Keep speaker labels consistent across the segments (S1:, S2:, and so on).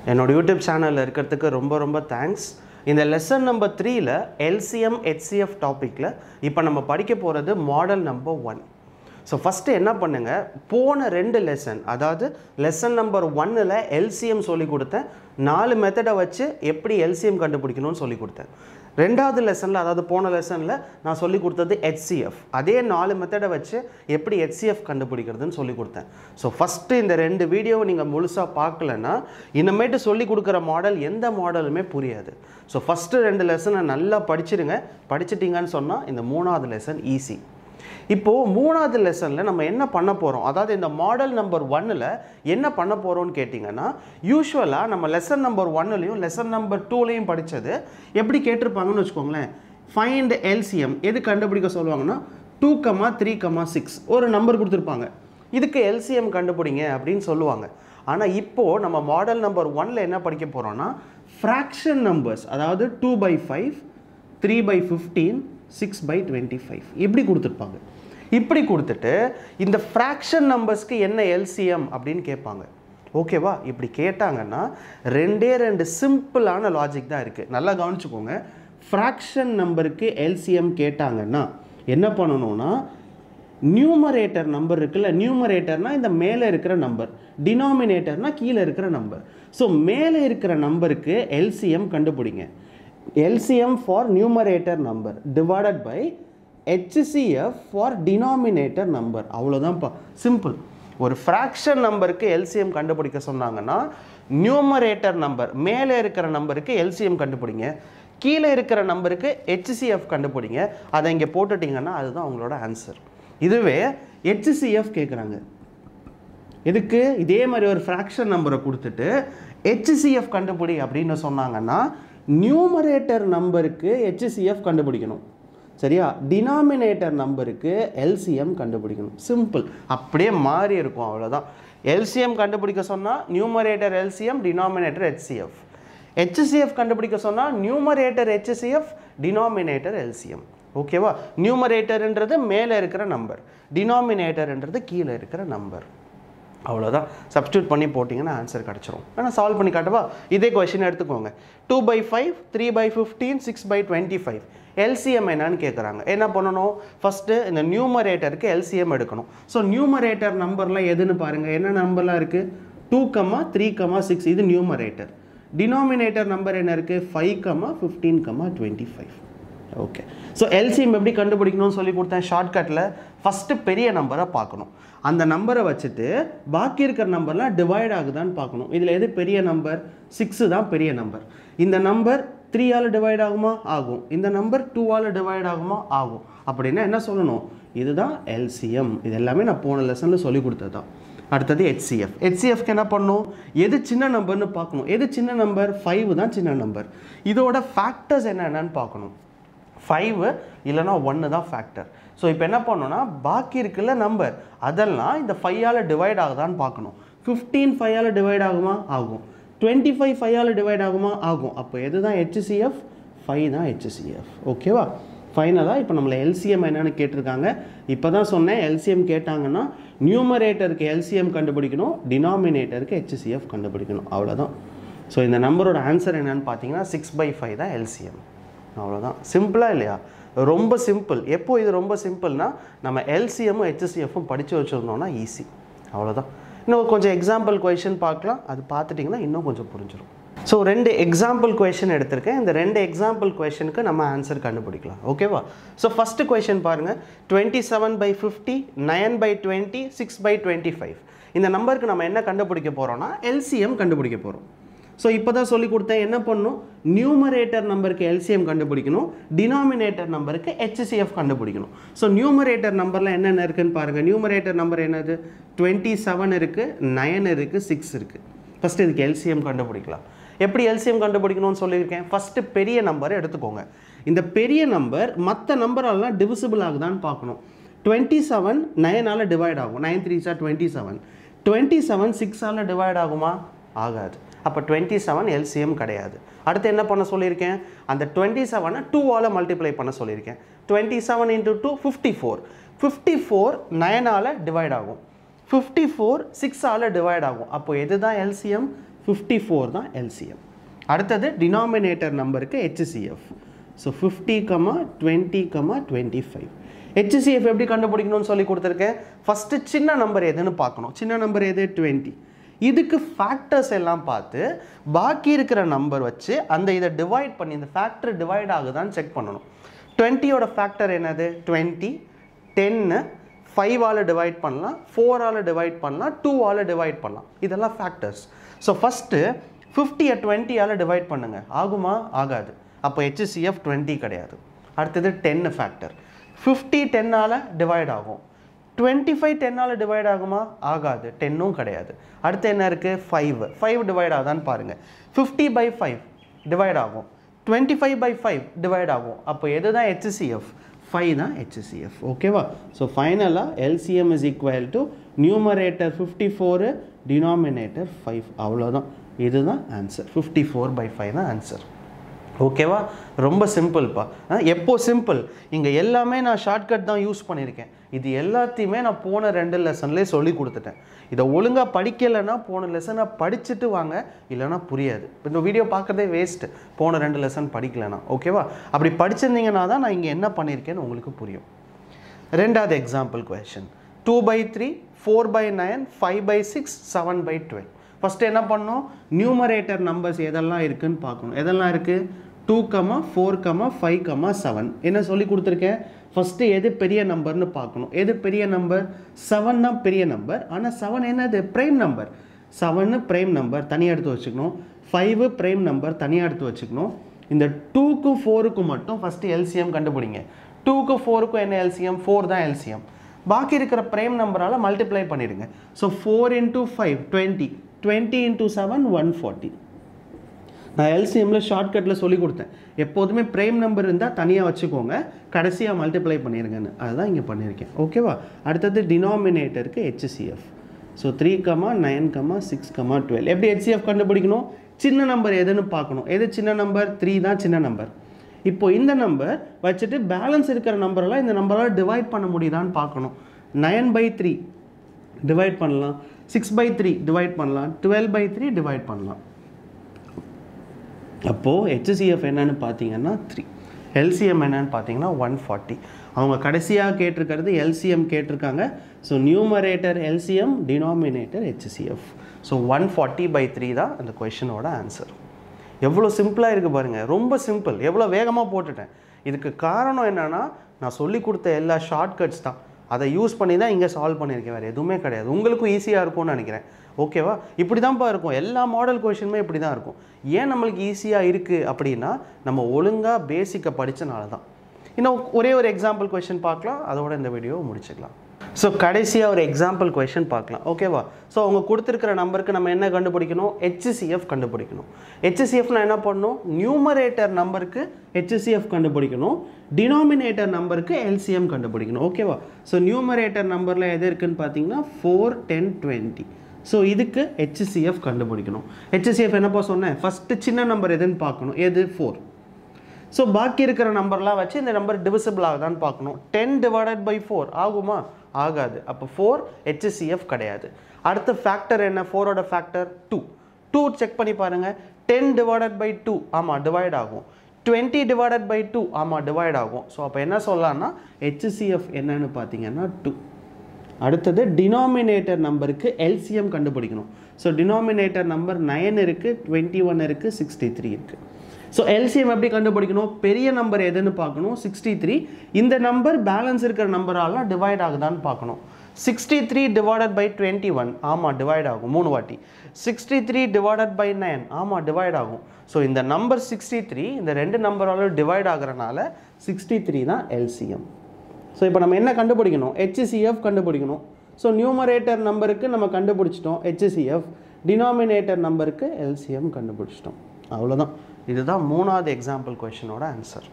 S1: என்னோட யூடியூப் சேனலில் இருக்கிறதுக்கு ரொம்ப ரொம்ப தேங்க்ஸ் இந்த லெசன் நம்பர் த்ரீல எல்சிஎம் ஹெச்சிஎஃப் டாப்பிக்கில் இப்போ நம்ம படிக்க போகிறது model number one so first என்ன பண்ணுங்க போன ரெண்டு லெசன் அதாவது லெசன் நம்பர் ஒன்னில் எல்சிஎம் சொல்லி கொடுத்தேன் நாலு மெத்தடை வச்சு எப்படி எல்சிஎம் கண்டுபிடிக்கணும்னு சொல்லி கொடுத்தேன் ரெண்டாவது லெசனில் அதாவது போன லெசனில் நான் சொல்லி கொடுத்தது ஹெச்சிஎஃப் அதே நாலு மெத்தடை வச்சு எப்படி ஹெச்சிஎஃப் கண்டுபிடிக்கிறதுன்னு சொல்லி கொடுத்தேன் ஸோ ஃபஸ்ட்டு இந்த ரெண்டு வீடியோவை நீங்கள் முழுசாக பார்க்கலன்னா இனிமேட்டு சொல்லி கொடுக்குற மாடல் எந்த மாடலுமே புரியாது ஸோ ஃபஸ்ட்டு ரெண்டு லெசனை நல்லா படிச்சிடுங்க படிச்சிட்டிங்கன்னு சொன்னால் இந்த மூணாவது லெசன் ஈஸி இப்போது மூணாவது லெசனில் நம்ம என்ன பண்ண போகிறோம் அதாவது இந்த மாடல் நம்பர் ஒன்னில் என்ன பண்ண போகிறோம்னு கேட்டிங்கன்னா யூஸ்வலாக நம்ம லெசன் நம்பர் ஒன்னுலையும் லெசன் நம்பர் டூலையும் படித்தது எப்படி கேட்டிருப்பாங்கன்னு வச்சுக்கோங்களேன் ஃபைண்ட் எல்சிஎம் எது கண்டுபிடிக்க சொல்லுவாங்கன்னா two comma three comma six ஒரு நம்பர் கொடுத்துருப்பாங்க இதுக்கு எல்சிஎம் கண்டுபிடிங்க அப்படின்னு சொல்லுவாங்க ஆனால் இப்போது நம்ம மாடல் நம்பர் ஒனில் என்ன படிக்க போகிறோம்னா ஃப்ராக்ஷன் நம்பர்ஸ் அதாவது two by five three by fifteen six by twenty five இப்படி கொடுத்துருப்பாங்க இப்படி கொடுத்துட்டு இந்த ஃப்ராக்ஷன் நம்பர்ஸ்க்கு என்ன எல்சிஎம் அப்படின்னு கேட்பாங்க ஓகேவா இப்படி கேட்டாங்கன்னா ரெண்டே ரெண்டு சிம்பிளான லாஜிக் தான் இருக்குது நல்லா கவனிச்சுக்கோங்க ஃப்ராக்ஷன் நம்பருக்கு எல்சிஎம் கேட்டாங்கன்னா என்ன பண்ணணும்னா நியூமரேட்டர் நம்பர் இருக்குல்ல நியூமரேட்டர்னா இந்த மேலே இருக்கிற நம்பர் டினாமினேட்டர்னா கீழே இருக்கிற நம்பர் ஸோ மேலே இருக்கிற நம்பருக்கு எல்சிஎம் கண்டுபிடிங்க LCM for numerator number divided by HCF for denominator number அவ்வளோதான்ப்பா சிம்பிள் ஒரு ஃப்ராக்ஷன் நம்பருக்கு எல்சிஎம் கண்டுபிடிக்க சொன்னாங்கன்னா நியூமரேட்டர் நம்பர் மேலே இருக்கிற நம்பருக்கு எல்சிஎம் கண்டுபிடிங்க கீழே இருக்கிற நம்பருக்கு ஹெச்சிஎஃப் கண்டுபிடிங்க அதை இங்கே போட்டுட்டிங்கன்னா அதுதான் அவங்களோட ஆன்சர் இதுவே ஹெச்சிஎஃப் கேட்குறாங்க எதுக்கு இதே மாதிரி ஒரு ஃப்ராக்ஷன் நம்பரை கொடுத்துட்டு ஹெச்சிஎஃப் கண்டுபிடி அப்படின்னு சொன்னாங்கன்னா நியூமரேட்டர் நம்பருக்கு ஹெச்சிஎஃப் கண்டுபிடிக்கணும் சரியா டினாமினேட்டர் நம்பருக்கு எல்சிஎம் கண்டுபிடிக்கணும் சிம்பிள் அப்படியே மாறி இருக்கும் அவ்வளோதான் எல்சிஎம் கண்டுபிடிக்க சொன்னால் numerator LCM denominator HCF HCF கண்டுபிடிக்க சொன்னால் நியூமரேட்டர் ஹெச்சிஎஃப் டினாமினேட்டர் எல்சிஎம் ஓகேவா நியூமரேட்டர்ன்றது மேலே இருக்கிற நம்பர் டினாமினேட்டர்ன்றது கீழே இருக்கிற நம்பர் அவ்வளோதான் சப்ஸ்டியூட் பண்ணி போட்டிங்கன்னா ஆன்சர் கிடச்சிரும் வேணால் சால்வ் பண்ணி காட்டவா இதே கொஷின் எடுத்துக்கோங்க two by five three by fifteen six by twenty five LCM என்னன்னு கேட்குறாங்க என்ன பண்ணணும் ஃபஸ்ட்டு இந்த நியூமரேட்டருக்கு எல்சிஎம் எடுக்கணும் ஸோ நியூமரேட்டர் நம்பர்லாம் எதுன்னு பாருங்கள் என்ன நம்பர்லாம் இருக்குது two comma three comma six இது நியூமரேட்டர் டினாமினேட்டர் நம்பர் என்ன இருக்குது five comma fifteen comma twenty five okay so LCM எப்படி கண்டுபிடிக்கணும்னு சொல்லி கொடுத்தேன் ஷார்ட்கட்டில் ஃபஸ்ட்டு பெரிய நம்பரை பார்க்கணும் அந்த நம்பரை வச்சுட்டு பாக்கி இருக்கிற நம்பர்லாம் டிவைட் ஆகுதான்னு பார்க்கணும் இதில் எது பெரிய நம்பர் சிக்ஸு தான் பெரிய நம்பர் இந்த நம்பர் த்ரீயால் டிவைட் ஆகுமா ஆகும் இந்த நம்பர் டூவால் டிவைட் ஆகுமா ஆகும் அப்படின்னா என்ன சொல்லணும் இதுதான் எல்சிஎம் இது எல்லாமே நான் போன லெசனில் சொல்லி கொடுத்தது தான் அடுத்தது ஹெச்சிஎஃப் ஹெச்சிஎஃப்க்கு என்ன பண்ணணும் எது சின்ன நம்பர்னு பார்க்கணும் எது சின்ன நம்பர் ஃபைவ் தான் சின்ன நம்பர் இதோட ஃபேக்டர்ஸ் என்னென்னு பார்க்கணும் ஃபைவ் இல்லைனா ஒன்று தான் ஃபேக்டர் ஸோ இப்போ என்ன பண்ணணும்னா பாக்கி இருக்குல்ல நம்பர் அதெல்லாம் இந்த ஃபைவால் டிவைட் ஆகுதான்னு பார்க்கணும் ஃபிஃப்டீன் ஃபைவால் டிவைட் ஆகுமா ஆகும் டுவெண்ட்டி ஃபைவ் ஃபைவால் டிவைட் ஆகுமா ஆகும் அப்போ எது தான் ஹெச்சிஎஃப் ஃபைவ் தான் ஹெச்சிஎஃப் ஓகேவா ஃபைனலாக இப்போ நம்மளை எல்சிஎம் என்னென்னு கேட்டிருக்காங்க இப்போ தான் சொன்னேன் எல்சிஎம் கேட்டாங்கன்னா நியூமரேட்டருக்கு எல்சிஎம் கண்டுபிடிக்கணும் டினாமினேட்டருக்கு ஹெச்சிஎஃப் கண்டுபிடிக்கணும் அவ்வளோதான் ஸோ இந்த நம்பரோட ஆன்சர் என்னென்னு பார்த்தீங்கன்னா சிக்ஸ் பை ஃபைவ் தான் எல்சிஎம் அவ்வளோதான் சிம்பிளாக இல்லையா ரொம்ப சிம்பிள் எப்போ இது ரொம்ப சிம்பிள்னா நம்ம எல்சிஎம்மும் ஹெச்சிஎஃப்பும் படித்து வச்சுருந்தோம்னா ஈஸி அவ்வளோதான் இன்னும் கொஞ்சம் எக்ஸாம்பிள் கொஷின் பார்க்கலாம் அது பார்த்துட்டிங்கன்னா இன்னும் கொஞ்சம் புரிஞ்சிடும் ஸோ ரெண்டு எக்ஸாம்பிள் கொஷின் எடுத்திருக்கேன் இந்த ரெண்டு எக்ஸாம்பிள் கொஷனுக்கு நம்ம ஆன்சர் கண்டுபிடிக்கலாம் ஓகேவா ஸோ ஃபஸ்ட்டு கொஷின் பாருங்கள் twenty seven by fifty nine by twenty six by twenty five இந்த நம்பருக்கு நம்ம என்ன கண்டுபிடிக்க போகிறோம்னா எல்சிஎம் கண்டுபிடிக்க போகிறோம் ஸோ இப்போ தான் சொல்லி கொடுத்தேன் என்ன பண்ணணும் நியூமரேட்டர் நம்பருக்கு எல்சிஎம் கண்டுபிடிக்கணும் டினாமினேட்டர் நம்பருக்கு ஹெச்சிஎஃப் கண்டுபிடிக்கணும் ஸோ நியூமரேட்டர் நம்பரில் என்னென்ன இருக்குன்னு பாருங்கள் நியூமரேட்டர் நம்பர் என்னது டுவெண்ட்டி செவன் இருக்குது நைன் இருக்குது சிக்ஸ் இருக்குது ஃபஸ்ட்டு இதுக்கு எல்சிஎம் கண்டுபிடிக்கலாம் எப்படி எல்சிஎம் கண்டுபிடிக்கணும்னு சொல்லியிருக்கேன் ஃபஸ்ட்டு பெரிய நம்பரை எடுத்துக்கோங்க இந்த பெரிய நம்பர் மற்ற நம்பரெல்லாம் டிவிசிபிள் ஆகுதான்னு பார்க்கணும் டுவெண்ட்டி செவன் நைனால் டிவைட் ஆகும் nine three sir twenty seven twenty seven சிக்ஸால் டிவைட் ஆகுமா ஆகாது அப்போ டுவெண்ட்டி செவன் எல்சிஎம் கிடையாது அடுத்து என்ன பண்ண சொல்லியிருக்கேன் அந்த டுவெண்ட்டி செவனை டூவால் மல்டிப்ளை பண்ண சொல்லியிருக்கேன் twenty seven into two fifty four fifty four நைனால் டிவைட் ஆகும் ஃபிஃப்டி ஃபோர் சிக்ஸால் டிவைட் ஆகும் அப்போ எது தான் எல்சிஎம் ஃபிஃப்டி ஃபோர் தான் எல்சிஎம் அடுத்தது டினாமினேட்டர் நம்பருக்கு HCF so fifty comma twenty comma twenty five HCF எப்படி கண்டுபிடிக்கணும்னு சொல்லி கொடுத்துருக்கேன் ஃபஸ்ட்டு சின்ன நம்பர் எதுன்னு பார்க்கணும் சின்ன நம்பர் எது டுவெண்ட்டி இதுக்கு ஃபேக்டர்ஸ் எல்லாம் பார்த்து பாக்கி இருக்கிற நம்பர் வச்சு அந்த இதை டிவைட் பண்ணி இந்த ஃபேக்டர் டிவைட் ஆகுதான்னு செக் பண்ணணும் டுவெண்ட்டியோட ஃபேக்டர் என்னது டுவெண்ட்டி டென்னு ஃபைவால் டிவைட் பண்ணலாம் ஃபோரால் டிவைட் பண்ணலாம் டூவால் டிவைட் பண்ணலாம் இதெல்லாம் ஃபேக்டர்ஸ் ஸோ ஃபஸ்ட்டு ஃபிஃப்டியை டுவெண்ட்டியால் டிவைட் பண்ணுங்க ஆகுமா ஆகாது அப்போ ஹெச்சிஎஃப் டுவெண்ட்டி கிடையாது அடுத்தது டென்னு ஃபேக்டர் ஃபிஃப்டி டென்னால் டிவைட் ஆகும் டுவெண்ட்டி ஃபைவ் டென்னால் டிவைட் ஆகுமா ஆகாது டென்னும் கிடையாது அடுத்து என்ன இருக்குது ஃபைவ் ஃபைவ் டிவைட் ஆகுதான்னு பாருங்கள் ஃபிஃப்டி பை ஃபைவ் டிவைட் ஆகும் twenty five by five divide ஆகும் அப்போ எது தான் ஹெச்சிஎஃப் ஃபைவ் தான் ஹெச்சிஎஃப் ஓகேவா ஸோ ஃபைனலாக LCM is equal to numerator fifty four denominator five அவ்வளோதான் இதுதான் answer fifty four by five தான் ஆன்சர் ஓகேவா ரொம்ப சிம்பிள்ப்பா எப்போ சிம்பிள் இங்கே எல்லாமே நான் ஷார்ட்கட் தான் யூஸ் பண்ணியிருக்கேன் இது எல்லாத்தையுமே நான் போன ரெண்டு லெசன்லேயே சொல்லி கொடுத்துட்டேன் இதை ஒழுங்காக படிக்கலைன்னா போன லெசனை படிச்சுட்டு வாங்க இல்லைன்னா புரியாது இந்த வீடியோ பார்க்குறதே வேஸ்ட்டு போன ரெண்டு லெசன் படிக்கலைன்னா ஓகேவா அப்படி படிச்சிருந்தீங்கன்னா தான் நான் இங்கே என்ன பண்ணியிருக்கேன்னு உங்களுக்கு புரியும் ரெண்டாவது example question two by three four by nine five by six seven by twelve first என்ன பண்ணணும் நியூமரேட்டர் நம்பர்ஸ் எதெல்லாம் இருக்குன்னு பார்க்கணும் எதெல்லாம் இருக்குது two comma four comma five comma seven என்ன சொல்லி கொடுத்துருக்கேன் ஃபஸ்ட்டு எது பெரிய நம்பர்னு பார்க்கணும் எது பெரிய நம்பர் செவன் தான் பெரிய நம்பர் ஆனால் செவன் என்னது prime number seven prime number தனியாக எடுத்து வச்சுக்கணும் ஃபைவு ப்ரைம் நம்பர் தனியாக எடுத்து வச்சுக்கணும் இந்த டூக்கும் ஃபோருக்கும் மட்டும் ஃபஸ்ட்டு எல்சிஎம் கண்டுபிடிங்க டூக்கும் ஃபோருக்கும் என்ன எல்சிஎம் ஃபோர் தான் எல்சிஎம் பாக்கி இருக்கிற ப்ரைம் நம்பரால் மல்டிப்ளை பண்ணிடுங்க so four into five twenty twenty into seven one forty நான் எல்சிஎம்மில் ஷார்ட்கட்டில் சொல்லி கொடுத்தேன் எப்போதுமே ப்ரைம் நம்பர் இருந்தால் தனியாக வச்சுக்கோங்க கடைசியாக மல்டிப்ளை பண்ணிடுங்கன்னு அதுதான் இங்கே பண்ணியிருக்கேன் ஓகேவா அடுத்தது டினாமினேட்டருக்கு HCF so three comma nine comma six comma twelve எப்படி ஹெச்சிஎஃப் கண்டுபிடிக்கணும் சின்ன நம்பர் எதுன்னு பார்க்கணும் எது சின்ன நம்பர் த்ரீ தான் சின்ன நம்பர் இப்போ இந்த நம்பர் வச்சுட்டு பேலன்ஸ் இருக்கிற நம்பரெல்லாம் இந்த நம்பரால் டிவைட் பண்ண முடியுதான்னு பார்க்கணும் நைன் பை த்ரீ டிவைட் பண்ணலாம் சிக்ஸ் பை த்ரீ டிவைட் பண்ணலாம் டுவெல் பை த்ரீ டிவைட் பண்ணலாம் அப்போது ஹெச்சிஎஃப் என்னன்னு பார்த்தீங்கன்னா த்ரீ எல்சிஎம் என்னன்னு பார்த்தீங்கன்னா ஒன் ஃபார்ட்டி அவங்க கடைசியாக கேட்டிருக்கிறது எல்சிஎம் கேட்டிருக்காங்க so numerator LCM denominator HCF so one forty by three தான் அந்த கொஷனோட ஆன்சர் எவ்வளோ சிம்பிளாக இருக்குது பாருங்கள் ரொம்ப சிம்பிள் எவ்வளோ வேகமாக போட்டுட்டேன் இதுக்கு காரணம் என்னென்னா நான் சொல்லி கொடுத்த எல்லா ஷார்ட்கட்ஸ் தான் அதை யூஸ் பண்ணி தான் இங்கே சால்வ் பண்ணியிருக்கேன் வேறு எதுவுமே கிடையாது உங்களுக்கும் ஈஸியாக இருக்கும்னு நினைக்கிறேன் ஓகேவா இப்படி தான்ப்பா இருக்கும் எல்லா மாடல் கொஷினுமே இப்படி தான் இருக்கும் ஏன் நம்மளுக்கு ஈஸியாக இருக்குது அப்படின்னா நம்ம ஒழுங்காக பேசிக்கை படித்தனால தான் இன்னும் ஒரே ஒரு எக்ஸாம்பிள் கொஷின் பார்க்கலாம் அதோட இந்த வீடியோவை முடிச்சுக்கலாம் ஸோ கடைசியாக ஒரு எக்ஸாம்பிள் கொஷின் பார்க்கலாம் ஓகேவா ஸோ அவங்க கொடுத்துருக்கிற நம்பருக்கு நம்ம என்ன கண்டுபிடிக்கணும் ஹெச்சிஎஃப் கண்டுபிடிக்கணும் ஹெச்சிஎஃப்னா என்ன பண்ணணும் நியூமரேட்டர் நம்பருக்கு ஹெச்சிஎஃப் கண்டுபிடிக்கணும் டினாமினேட்டர் நம்பருக்கு எல்சிஎம் கண்டுபிடிக்கணும் ஓகேவா ஸோ நியூமரேட்டர் நம்பரில் எது இருக்குன்னு பார்த்தீங்கன்னா ஃபோர் டென் டுவெண்ட்டி ஸோ இதுக்கு ஹெச்சிஎஃப் கண்டுபிடிக்கணும் ஹெச்சிஎஃப் என்னப்பா சொன்னேன் ஃபஸ்ட்டு சின்ன நம்பர் எதுன்னு பார்க்கணும் எது ஃபோர் ஸோ பாக்கி இருக்கிற நம்பர்லாம் வச்சு இந்த நம்பர் டிவிசிபிள் ஆகுதான்னு பார்க்கணும் டென் டிவைடட் பை ஃபோர் ஆகுமா ஆகாது அப்போ ஃபோர் ஹெச்சிஎஃப் கிடையாது அடுத்த ஃபேக்டர் என்ன ஃபோரோட ஃபேக்டர் டூ டூ செக் பண்ணி பாருங்கள் டென் டிவைடட் பை டூ ஆமாம் டிவைட் ஆகும் டுவெண்ட்டி டிவைடட் பை டூ ஆமாம் டிவைட் ஆகும் ஸோ அப்போ என்ன சொல்லலாம்னா ஹெச்சிஎஃப் என்னன்னு பார்த்தீங்கன்னா டூ அடுத்தது டினாமினேட்டர் நம்பருக்கு எல்சிஎம் கண்டுபிடிக்கணும் ஸோ டினாமினேட்டர் நம்பர் நைன் இருக்குது டுவெண்ட்டி ஒன் இருக்குது சிக்ஸ்டி த்ரீ இருக்குது ஸோ எல்சிஎம் எப்படி கண்டுபிடிக்கணும் பெரிய நம்பர் எதுன்னு பார்க்கணும் சிக்ஸ்டி த்ரீ இந்த நம்பர் பேலன்ஸ் இருக்கிற நம்பராலாம் டிவைட் ஆகுதான்னு பார்க்கணும் sixty three divided by twenty one ஆமாம் டிவைட் ஆகும் மூணு வாட்டி sixty three divided by nine ஆமாம் டிவைட் ஆகும் ஸோ இந்த நம்பர் சிக்ஸ்டி த்ரீ இந்த ரெண்டு நம்பராலும் டிவைட் ஆகுறனால சிக்ஸ்டி த்ரீ தான் எல்சிஎம் ஸோ இப்போ நம்ம என்ன கண்டுபிடிக்கணும் ஹெச்சிஎஃப் கண்டுபிடிக்கணும் ஸோ நியூமரேட்டர் நம்பருக்கு நம்ம கண்டுபிடிச்சிட்டோம் ஹெச்சிஎஃப் டினாமினேட்டர் நம்பருக்கு எல்சிஎம் கண்டுபிடிச்சிட்டோம் அவ்வளோதான் இதுதான் மூணாவது எக்ஸாம்பிள் கொஷனோட ஆன்சர்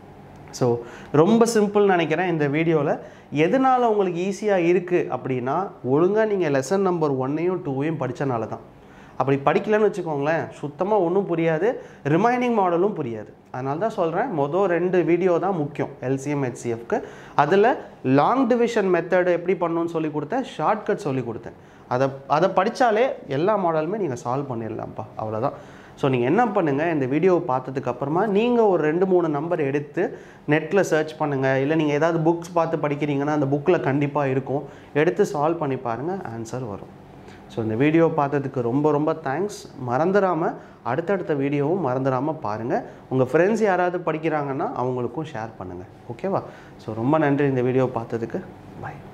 S1: ஸோ ரொம்ப சிம்பிள் நினைக்கிறேன் இந்த வீடியோவில் எதனால் உங்களுக்கு ஈஸியாக இருக்குது அப்படின்னா ஒழுங்காக நீங்கள் லெசன் நம்பர் ஒன்னையும் டூவையும் படித்தனால தான் அப்படி படிக்கலன்னு வச்சுக்கோங்களேன் சுத்தமாக ஒன்றும் புரியாது ரிமைனிங் மாடலும் புரியாது அதனால தான் சொல்கிறேன் மொதல் ரெண்டு வீடியோ தான் முக்கியம் எல்சிஎம் ஹெச்சிஎஃப்க்கு அதில் லாங் டிவிஷன் மெத்தடு எப்படி பண்ணணும்னு சொல்லி கொடுத்தேன் ஷார்ட்கட் சொல்லி கொடுத்தேன் அதை அதை படித்தாலே எல்லா மாடலுமே நீங்கள் சால்வ் பண்ணிடலாம்ப்பா அவ்வளோதான் ஸோ நீங்கள் என்ன பண்ணுங்கள் இந்த வீடியோவை பார்த்ததுக்கு அப்புறமா நீங்கள் ஒரு ரெண்டு மூணு நம்பர் எடுத்து நெட்டில் சர்ச் பண்ணுங்கள் இல்லை நீங்கள் ஏதாவது புக்ஸ் பார்த்து படிக்கிறீங்கன்னா அந்த புக்கில் கண்டிப்பாக இருக்கும் எடுத்து சால்வ் பண்ணி பாருங்கள் ஆன்சர் வரும் ஸோ இந்த வீடியோ பார்த்ததுக்கு ரொம்ப ரொம்ப தேங்க்ஸ் மறந்துடாமல் அடுத்தடுத்த வீடியோவும் மறந்துடாமல் பாருங்கள் உங்கள் ஃப்ரெண்ட்ஸ் யாராவது படிக்கிறாங்கன்னா அவங்களுக்கும் ஷேர் பண்ணுங்கள் ஓகேவா ஸோ ரொம்ப நன்றி இந்த வீடியோ பார்த்ததுக்கு பை